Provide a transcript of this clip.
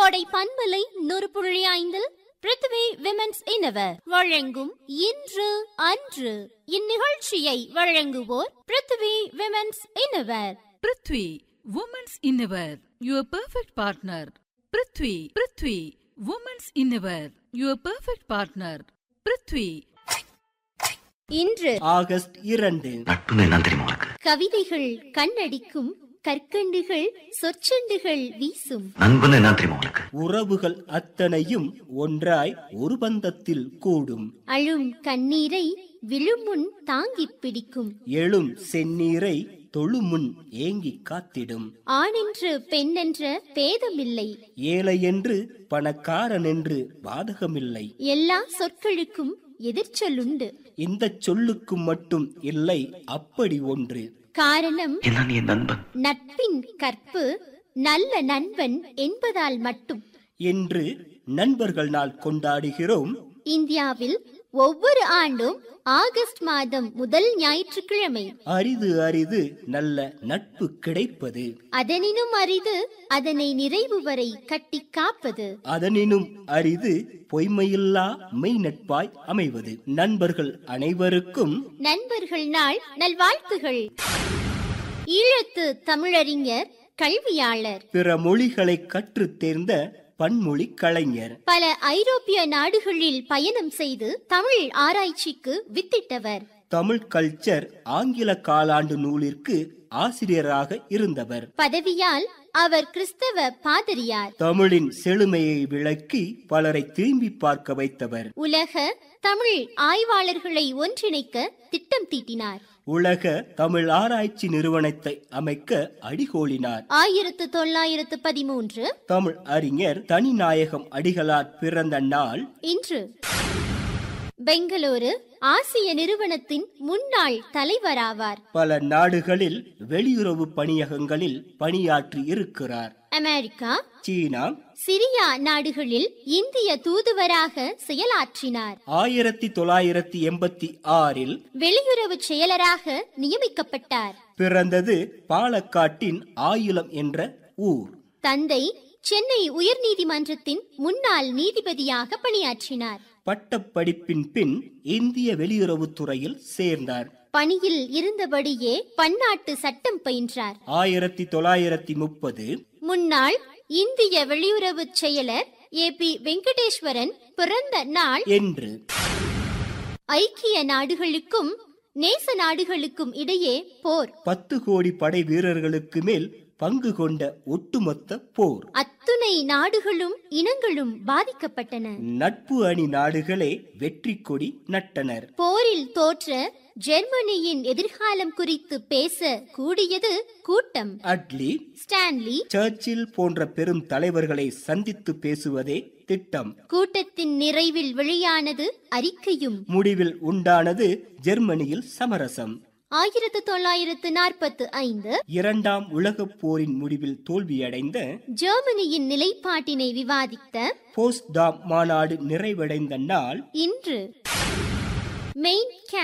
கோடை பண்பலை நூறு புள்ளி ஐந்தில் பிருத்வி விமென்ஸ் இனவர் வழங்கும் இன்று அன்று இந்நிகழ்ச்சியை வழங்குவோர் Prithvi women's innerwear Prithvi women's innerwear your perfect partner Prithvi Prithvi women's innerwear your perfect partner Prithvi இன்று ஆகஸ்ட் இரண்டு நட்புன்னு என்ன தெரியுமா உனக்கு கவிதைகள் கண்ணடிக்கும் கற்கண்டுகள் சொற்செண்டுகள் வீசும் நண்பன்னு என்ன தெரியுமா உனக்கு உறவுகள் அத்தனையும் ஒன்றாய் ஒரு பந்தத்தில் கூடும் அழும் கண்ணீரை விழுமுன் தாங்கிப் பிடிக்கும் எழும் செந்நீரை தொழுமுன் ஏங்கி காத்திடும் ஆணென்று பெண்ணென்ற பேதமில்லை ஏழை என்று பணக்காரன் என்று பாதகமில்லை எல்லா சொற்களுக்கும் எதிர்ச்சொல்லுண்டு இந்த சொல்லுக்கு மட்டும் இல்லை அப்படி ஒன்று காரணம் என்ன நீ என் நண்பன் நட்பின் கற்பு நல்ல நண்பன் என்பதால் மட்டும் என்று நண்பர்கள் நாள் கொண்டாடுகிறோம் இந்தியாவில் ஒவ்வொரு ஆண்டும் ஆகஸ்ட் மாதம் முதல் ஞாயிற்றுக்கிழமை அரிது அரிது நல்ல நட்பு கிடைப்பது அதனினும் அரிது அதனை நிறைவு வரை கட்டி காப்பது அதனினும் அரிது பொய்மையில்லா மெய் நட்பாய் அமைவது நண்பர்கள் அனைவருக்கும் நண்பர்கள் நாள் நல்வாழ்த்துகள் ஈழத்து தமிழறிஞர் கல்வியாளர் பிற மொழிகளை கற்றுத் தேர்ந்த பன்மொழி கலைஞர் பல ஐரோப்பிய நாடுகளில் பயணம் செய்து தமிழ் ஆராய்ச்சிக்கு வித்திட்டவர் தமிழ் கல்ச்சர் ஆங்கில காலாண்டு நூலிற்கு ஆசிரியராக இருந்தவர் பதவியால் அவர் கிறிஸ்தவ பாதிரியார் தமிழின் செழுமையை விளக்கி பலரை திரும்பி பார்க்க வைத்தவர் உலக தமிழ் ஆய்வாளர்களை ஒன்றிணைக்க திட்டம் தீட்டினார் உலக தமிழ் ஆராய்ச்சி நிறுவனத்தை அமைக்க அடிகோலினார் ஆயிரத்து தொள்ளாயிரத்து பதிமூன்று தமிழ் அறிஞர் தனிநாயகம் அடிகளார் பிறந்த நாள் இன்று பெங்களூரு ஆசிய நிறுவனத்தின் முன்னாள் தலைவராவார் பல நாடுகளில் வெளியுறவு பணியகங்களில் பணியாற்றி இருக்கிறார் அமெரிக்கா சீனா சிரியா நாடுகளில் இந்திய தூதுவராக செயலாற்றினார் ஆயிரத்தி தொள்ளாயிரத்தி எண்பத்தி ஆறில் வெளியுறவு செயலராக நியமிக்கப்பட்டார் பிறந்தது பாலக்காட்டின் ஆயுளம் என்ற ஊர் தந்தை சென்னை உயர்நீதிமன்றத்தின் முன்னாள் நீதிபதியாக பணியாற்றினார் பட்டப்படிப்பின் பின் இந்திய வெளியுறவுத்துறையில் சேர்ந்தார் பணியில் இருந்தபடியே பன்னாட்டு சட்டம் பயின்றார் ஆயிரத்தி தொள்ளாயிரத்தி முப்பது முன்னாள் இந்திய வெளியுறவு செயலர் ஏ பி வெங்கடேஸ்வரன் பிறந்த நாள் என்று ஐக்கிய நாடுகளுக்கும் நேச நாடுகளுக்கும் இடையே போர் பத்து கோடி படை வீரர்களுக்கு மேல் பங்கு கொண்ட ஒட்டுமொத்த போர் அத்துணை நாடுகளும் இனங்களும் பாதிக்கப்பட்டன நட்பு அணி நாடுகளே வெற்றி கொடி நட்டனர் போரில் தோற்ற ஜெர்மனியின் எதிர்காலம் குறித்து பேச கூடியது கூட்டம் அட்லி ஸ்டான்லி சர்ச்சில் போன்ற பெரும் தலைவர்களை சந்தித்து பேசுவதே திட்டம் கூட்டத்தின் நிறைவில் வெளியானது அறிக்கையும் முடிவில் உண்டானது ஜெர்மனியில் சமரசம் ஆயிரத்து தொள்ளாயிரத்து நாற்பத்து ஐந்து இரண்டாம் உலகப் போரின் முடிவில் தோல்வியடைந்த ஜெர்மனியின் நிலைப்பாட்டினை விவாதித்த போஸ்டாம் மாநாடு நிறைவடைந்த நாள் இன்று மெயின்